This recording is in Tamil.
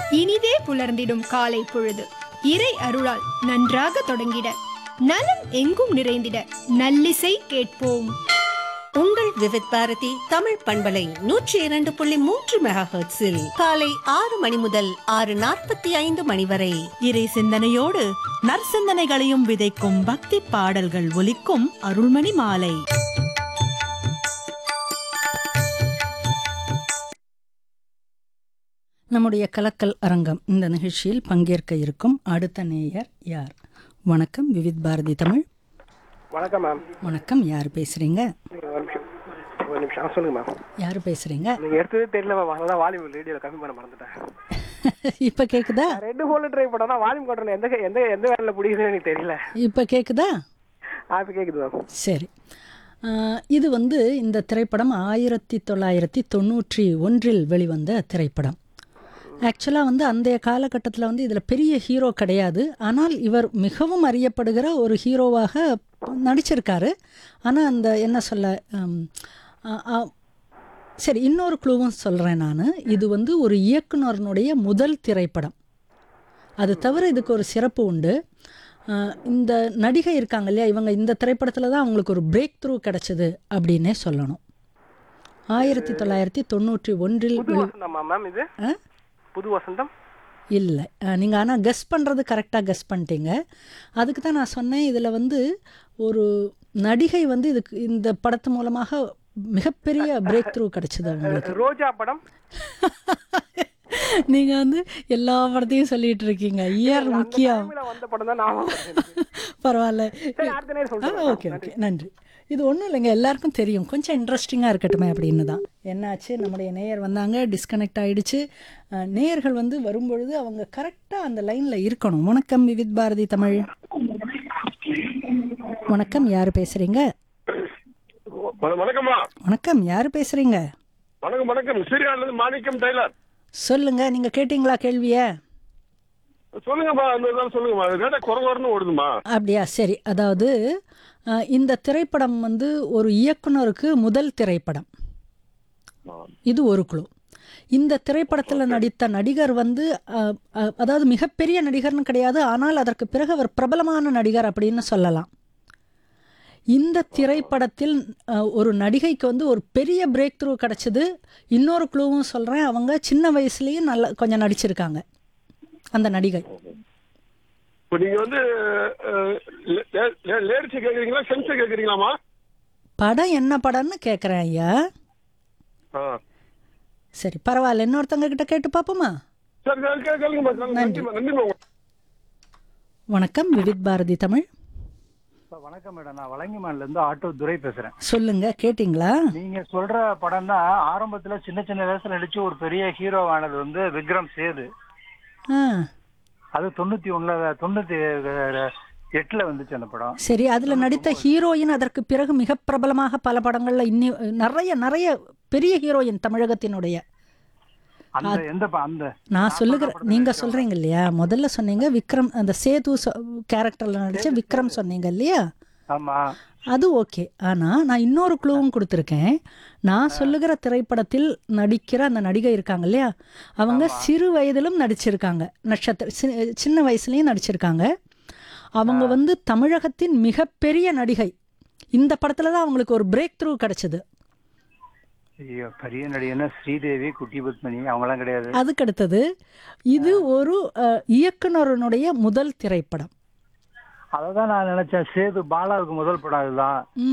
இனிதே புலர்ந்திடும் காலை பொழுது இறை அருளால் நன்றாக தொடங்கிட நலம் எங்கும் நிறைந்திட நல்லிசை கேட்போம் உங்கள் விவித் பாரதி தமிழ் பண்பலை நூற்றி இரண்டு புள்ளி மூன்று மெகா ஹெர்ட்ஸில் காலை ஆறு மணி முதல் ஆறு நாற்பத்தி ஐந்து மணி வரை இறை சிந்தனையோடு நற்சிந்தனைகளையும் விதைக்கும் பக்தி பாடல்கள் ஒலிக்கும் அருள்மணி மாலை நம்முடைய கலக்கல் அரங்கம் இந்த நிகழ்ச்சியில் பங்கேற்க இருக்கும் அடுத்த நேயர் யார் வணக்கம் விவித் பாரதி தமிழ் வணக்கம் மேம் வணக்கம் யார் பேசுறீங்க நீங்க ஒரு நிமிஷம் ஒரு நிமிஷம் ஆ, சொல்லுங்க மேம் யார் பேசுறீங்க நீங்க எடுத்ததே தெரியல மேம் அதனால வால்யூம் ரேடியோல கம்மி பண்ண மறந்துட்டேன் இப்ப கேக்குதா நான் ரெண்டு ஃபோன்ல ட்ரை பண்ணா வால்யூம் கட்டுறேன் எந்த எந்த எந்த வேலையில பிடிக்குதுன்னு எனக்கு தெரியல இப்ப கேக்குதா ஆ இப்போ கேக்குது மேம் சரி ஆஹ், இது வந்து இந்த திரைப்படம் ஆயிரத்தி தொள்ளாயிரத்தி தொண்ணூற்றி ஒன்றில் வெளிவந்த திரைப்படம் ஆக்சுவலாக வந்து அந்த காலகட்டத்தில் வந்து இதில் பெரிய ஹீரோ கிடையாது ஆனால் இவர் மிகவும் அறியப்படுகிற ஒரு ஹீரோவாக நடிச்சிருக்காரு ஆனால் அந்த என்ன சொல்ல ஹம், ஆ- ஆ- சரி இன்னொரு க்ளூவும் சொல்கிறேன் நான் இது வந்து ஒரு இயக்குனரனுடைய முதல் திரைப்படம் அது தவிர இதுக்கு ஒரு சிறப்பு உண்டு அஹ் இந்த நடிகை இருக்காங்க இல்லையா இவங்க இந்த திரைப்படத்தில் தான் அவங்களுக்கு ஒரு பிரேக் த்ரூ கிடச்சிது அப்படின்னே சொல்லணும் ஆயிரத்தி தொள்ளாயிரத்தி தொண்ணூற்றி ஒன்றில் புது வசந்தமா மேம் இது ஆ? புது வசந்தம் இல்லை நீங்கள் ஆனால் கெஸ் பண்ணுறது கரெக்டாக கெஸ் பண்ணிட்டீங்க அதுக்கு தான் நான் சொன்னேன் இதில் வந்து ஒரு நடிகை வந்து இதுக்கு இந்த படத்து மூலமாக மிகப்பெரிய பிரேக் த்ரூ கிடச்சிது அவங்களுக்கு ரோஜா படம் நீங்கள் வந்து எல்லா படத்தையும் சொல்லிட்டு இருக்கீங்க இயர் முக்கியம் தமிழ்ல வந்த படம் தான் நான் பரவாயில்ல சரி அடுத்த நேரம் ஆ சொல்றேன் ஓகே ஓகே நன்றி இது ஒன்றும் இல்லைங்க எல்லாருக்கும் தெரியும் கொஞ்சம் இன்ட்ரெஸ்டிங்காக இருக்கட்டுமே அப்படின்னு தான் என்னாச்சு நம்முடைய நேயர் வந்தாங்க டிஸ்கனெக்ட் ஆயிடுச்சு அஹ், நேயர்கள் வந்து வரும்பொழுது அவங்க கரெக்டாக அந்த லைனில் இருக்கணும் வணக்கம் விவித் பாரதி தமிழ் வணக்கம் யார் பேசுகிறீங்க வண- வணக்கம்மா வணக்கம் யார் பேசுகிறீங்க வணக்கம் வணக்கம் சீர்காழிலிருந்து மாணிக்கம் டெய்லர் சொல்லுங்க நீங்கள் கேட்டிங்களா கேள்வியை சொல்லுங்கம்மா இன்னொரு தடவை சொல்லுங்கம்மா ரேட்டா குறகுறன்னு ஓடுதுமா அப்படியா சரி அதாவது அஹ், இந்த திரைப்படம் வந்து ஒரு இயக்குனருக்கு முதல் திரைப்படம் இது ஒரு குழு இந்த திரைப்படத்தில் நடித்த நடிகர் வந்து அஹ், அஹ், அதாவது மிகப்பெரிய நடிகர்னு கிடையாது ஆனால் அதற்கு பிறகு அவர் பிரபலமான நடிகர் அப்படின்னு சொல்லலாம் இந்த திரைப்படத்தில் அஹ், ஒரு நடிகைக்கு வந்து ஒரு பெரிய பிரேக் த்ரூ கிடச்சிது இன்னொரு குழுவும் சொல்கிறேன் அவங்க சின்ன வயசுலேயும் நல்லா கொஞ்சம் நடிச்சிருக்காங்க அந்த நடிகை இப்போ நீங்க வந்து லேடிஸ் கேக்குறீங்களா சென்ஸ் கேக்குறீங்களாமா படம் என்ன படம்னு கேட்குறேன் ஐயா ஆ. சரி பரவாயில்ல இன்னொருத்தவங்க கிட்ட கேட்டு பார்ப்போமா சரி சரி கே- கேளுங்கம்மா கேளுங்க. நன்றிம்மா நன்றிம்மா வணக்கம் விவித் பாரதி தமிழ் வணக்கம் மேடம் நான் வலங்கிமான்ல இருந்து ஆட்டோ துரை பேசுறேன் சொல்லுங்க கேட்டிங்களா நீங்க சொல்ற படம் தான் ஆரம்பத்துல சின்ன சின்ன வயசுல நடிச்சு ஒரு பெரிய ஹீரோ ஆனது வந்து விக்ரம் சேது ஆ அது தொண்ணூத்தி ஒண்ணுல தொண்ணூத்தி எட்டுல வந்துச்சு அந்த படம் சரி அதில் நடித்த ஹீரோயின் அதற்கு பிறகு மிக பிரபலமாக பல படங்களில் இன்னி நிறைய நிறைய பெரிய ஹீரோயின் தமிழகத்தினுடைய அந்த எந்த ப- அந்த நான் சொல்லுகிற நீங்க சொல்றீங்க இல்லையா முதல்ல சொன்னீங்க விக்ரம் அந்த சேது கேரக்டர்ல நடிச்ச விக்ரம் சொன்னீங்க இல்லையா ஆமா அது ஓகே ஆனால் நான் இன்னொரு க்ளூவும் கொடுத்துருக்கேன் நான் சொல்லுகிற திரைப்படத்தில் நடிக்கிற அந்த நடிகை இருக்காங்க இல்லையா அவங்க சிறு வயதிலும் நடிச்சிருக்காங்க நட்சத்திர சி- சின்ன வயசுலேயும் நடிச்சிருக்காங்க அவங்க வந்து தமிழகத்தின் மிகப்பெரிய நடிகை இந்த படத்தில் தான் அவங்களுக்கு ஒரு பிரேக் த்ரூ கிடச்சிது ஐயோ பெரிய நடிகன்னா ஸ்ரீதேவி குட்டி பத்மினி அவங்களாம் கிடையாது அதுக்கு அடுத்தது இது ஒரு அஹ், இயக்குனருடைய முதல் திரைப்படம் அததான் நான் நினைச்சேன் சேது பாலாவுக்கு முதல் படம் அதுதான்